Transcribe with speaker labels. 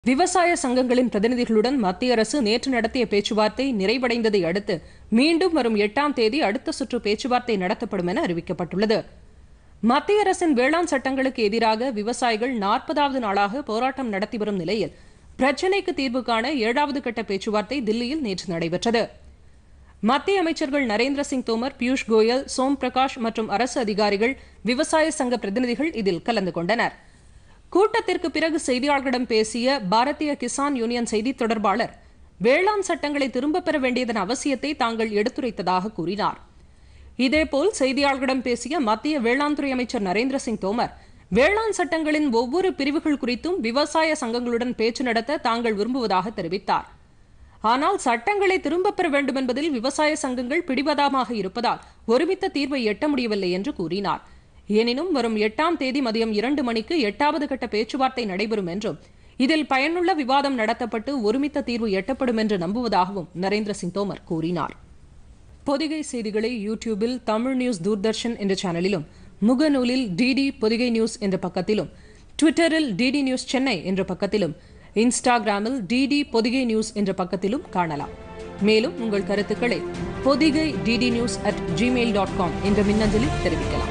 Speaker 1: விவசாய சங்கங்களின் பிரதிநிதிகளுடன் மத்திய அரசு நேற்று நடத்திய பேச்சுவார்த்தை நிறைவடைந்ததை அடுத்து மீண்டும் வரும் எட்டாம் தேதி அடுத்த சுற்று பேச்சுவார்த்தை நடத்தப்படும் என அறிவிக்கப்பட்டுள்ளது மத்திய அரசின் வேளாண் சட்டங்களுக்கு எதிராக விவசாயிகள் நாற்பதாவது நாளாக போராட்டம் நடத்தி வரும் நிலையில் பிரச்சினைக்கு தீர்வு காண ஏழாவது கட்ட பேச்சுவார்த்தை தில்லியில் நேற்று நடைபெற்றது மத்திய அமைச்சர்கள் நரேந்திர சிங் தோமர் பியூஷ் கோயல் சோம் பிரகாஷ் மற்றும் அரசு அதிகாரிகள் விவசாய சங்க பிரதிநிதிகள் இதில் கலந்து கொண்டனர் கூட்டத்திற்கு பிறகு செய்தியாளர்களிடம் பேசிய பாரதிய கிசான் யூனியன் செய்தித் தொடர்பாளர் வேளாண் சட்டங்களை திரும்பப் பெற வேண்டியதன் அவசியத்தை தாங்கள் எடுத்துரைத்ததாக கூறினார் இதேபோல் செய்தியாளர்களிடம் பேசிய மத்திய வேளாண் துறை அமைச்சர் நரேந்திர சிங் தோமர் வேளாண் சட்டங்களின் ஒவ்வொரு பிரிவுகள் குறித்தும் விவசாய சங்கங்களுடன் பேச்சு நடத்த தாங்கள் விரும்புவதாக தெரிவித்தார் ஆனால் சட்டங்களை திரும்பப் பெற வேண்டும் என்பதில் விவசாய சங்கங்கள் பிடிவாதமாக இருப்பதால் ஒருமித்த தீர்வை எட்ட முடியவில்லை என்று கூறினார் எனினும் வரும் எட்டாம் தேதி மதியம் இரண்டு மணிக்கு எட்டாவது கட்ட பேச்சுவார்த்தை நடைபெறும் என்றும் இதில் பயனுள்ள விவாதம் நடத்தப்பட்டு ஒருமித்த தீர்வு எட்டப்படும் என்று நம்புவதாகவும் நரேந்திர சிங் தோமர் கூறினார் பொதிகை செய்திகளை யூடியூபில் தமிழ் நியூஸ் தூர்தர்ஷன் என்ற சேனலிலும் முகநூலில் டிடி பொதிகை நியூஸ் என்ற பக்கத்திலும் ட்விட்டரில் டிடி நியூஸ் சென்னை என்ற பக்கத்திலும் இன்ஸ்டாகிராமில் டிடி பொதிகை நியூஸ் என்ற பக்கத்திலும் காணலாம் மேலும் உங்கள் கருத்துக்களை Pothigai DD news at Gmail dot com என்ற மின்னஞ்சலில் தெரிவிக்கலாம்